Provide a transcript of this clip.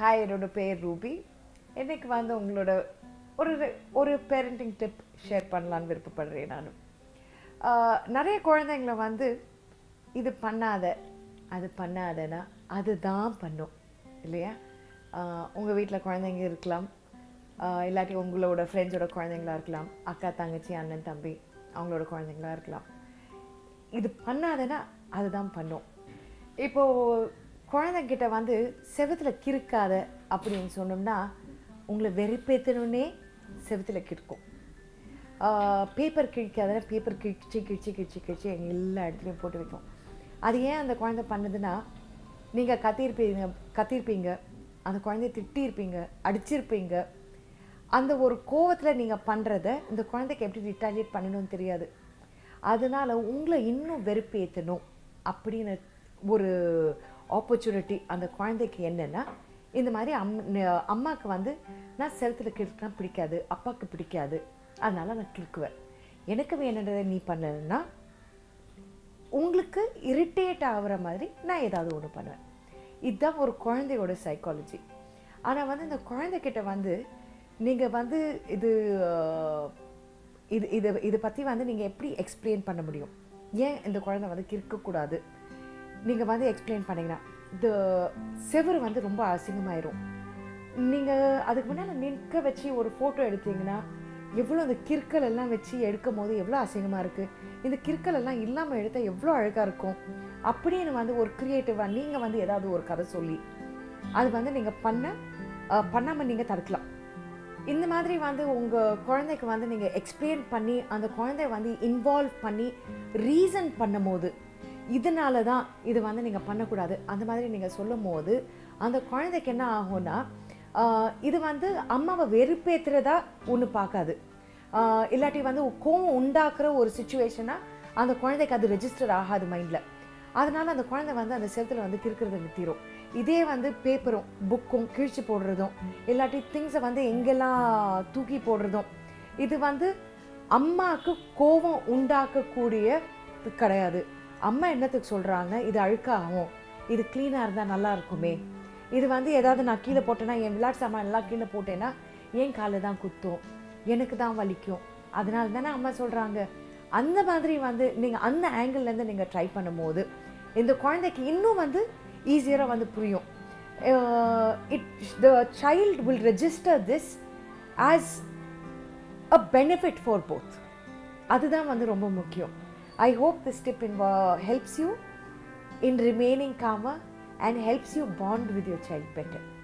hi என்னோட பேர் Ruby இன்னைக்கு வந்து உங்களோட ஒரு ஒரு பேரண்டிங் டிப் ஷேர் பண்ணலான்னு விருப்பப்படுறேன் நான் நிறைய குழந்தைங்கள வந்து இது பண்ணாத அது பண்ணாதனா அதுதான் பண்ணும் இல்லையா உங்கள் வீட்டில் குழந்தைங்க இருக்கலாம் ஆஹ் இல்லாட்டி உங்களோட ஃப்ரெண்ட்ஸோட குழந்தைங்களா இருக்கலாம் அக்கா தங்கச்சி அண்ணன் தம்பி அவங்களோட குழந்தைங்களா இருக்கலாம் இது பண்ணாதனா அதுதான் பண்ணும் இப்போது குழந்தைங்கிட்ட வந்து செவுத்துல கிறுக்காத அப்படின்னு சொன்னோம்னா உங்களை வெறுப்பேற்றணுன்னே செவுத்துல கிறுக்கும் பேப்பர் கிழிக்காதனா பேப்பர் கிழிச்சு கிழிச்சு கிழிச்சு கிழிச்சு எங்கள் எல்லா இடத்துலையும் போட்டு வைக்கும் அது ஏன் அந்த குழந்தை பண்ணுதுன்னா நீங்கள் கத்தியிருப்பீங்க கத்தியிருப்பீங்க அந்த குழந்தைய திட்டியிருப்பீங்க அடிச்சிருப்பீங்க அந்த ஒரு கோவத்தில் நீங்கள் பண்ணுறத இந்த குழந்தைக்கு எப்படி ரிட்டாலியேட் பண்ணணும்னு தெரியாது அதனால் உங்களை இன்னும் வெறுப்பேற்றணும் அப்படின்னு ஒரு ஆப்பர்ச்சுனிட்டி அந்த குழந்தைக்கு என்னென்னா இந்த மாதிரி அம் ந- அம்மாவுக்கு வந்து நான் செலுத்தில் கிழக்குனா பிடிக்காது அப்பாவுக்கு பிடிக்காது அதனால் நான் கிழக்குவேன் எனக்கு வேணுன்றதை நீ பண்ணலைன்னா உங்களுக்கு இரிட்டேட் ஆகுற மாதிரி நான் ஏதாவது ஒன்று பண்ணுவேன் இதுதான் ஒரு குழந்தையோட சைக்காலஜி ஆனால் வந்து இந்த குழந்தைகிட்ட வந்து நீங்கள் வந்து இது அஹ், இது இது இதை பற்றி வந்து நீங்கள் எப்படி எக்ஸ்பிளைன் பண்ண முடியும் ஏன் இந்த குழந்தை வந்து கிறுக்கக்கூடாது நீங்கள் வந்து எக்ஸ்பிளைன் பண்ணீங்கன்னா இந்த செவுரு வந்து ரொம்ப அசிங்கமாயிரும் நீங்கள் அதுக்கு முன்னால் நிற்க வச்சு ஒரு ஃபோட்டோ எடுத்தீங்கன்னா எவ்வளோ அந்த கிறுக்கல் எல்லாம் வச்சு எடுக்கும் போது எவ்வளோ அசிங்கமாக இருக்குது இந்த கிறுக்கல் எல்லாம் இல்லாமல் எடுத்தால் எவ்வளோ அழகாக இருக்கும் அப்படின்னு வந்து ஒரு க்ரியேட்டிவாக நீங்கள் வந்து ஏதாவது ஒரு கதை சொல்லி அது வந்து நீங்கள் பண்ண பண்ணாமல் நீங்கள் தடுக்கலாம் இந்த மாதிரி வந்து உங்கள் குழந்தைக்கு வந்து நீங்கள் எக்ஸ்பிளைன் பண்ணி அந்த குழந்தைய வந்து இன்வால்வ் பண்ணி ரீசன் பண்ணும் போது இதனால தான் இது வந்து நீங்கள் பண்ணக்கூடாது அந்த மாதிரி நீங்கள் சொல்லும் போது அந்த குழந்தைக்கு என்ன ஆகும்னா ஆஹ், இது வந்து அம்மாவை வெறுப்பேற்றுறதா ஒன்று பார்க்காது ஆஹ், இல்லாட்டி வந்து கோவம் உண்டாக்குற ஒரு சுச்சுவேஷனாக அந்த குழந்தைக்கு அது ரெஜிஸ்டர் ஆகாது மைண்டில் அதனால அந்த குழந்தை வந்து அந்த செவத்தில் வந்து கிறுக்கிறத நிறுத்திடும் இதே வந்து பேப்பரும் புக்கும் கிழிச்சு போடுறதும் இல்லாட்டி திங்ஸை வந்து எங்கெல்லாம் தூக்கி போடுறதும் இது வந்து அம்மாவுக்கு கோபம் உண்டாக்கக்கூடிய இது கிடையாது அம்மா என்னத்துக்கு சொல்கிறாங்க இது அழுக்காகும் இது க்ளீனாக இருந்தால் நல்லா இருக்குமே இது வந்து ஏதாவது நான் கீழே போட்டேன்னா என் விளையாட்டு சாமான் எல்லாம் கீழே போட்டேன்னா என் காலில் தான் குத்தும் எனக்கு தான் வலிக்கும் அதனால தானே அம்மா சொல்கிறாங்க அந்த மாதிரி வந்து நீங்கள் அந்த ஆங்கிள்லேருந்து நீங்கள் ட்ரை பண்ணும்போது இந்த குழந்தைக்கு இன்னும் வந்து ஈஸியராக வந்து புரியும் it the child will register this as a benefit for both அதுதான் வந்து ரொம்ப முக்கியம் I hope this tip in helps you in remaining calmer and helps you bond with your child better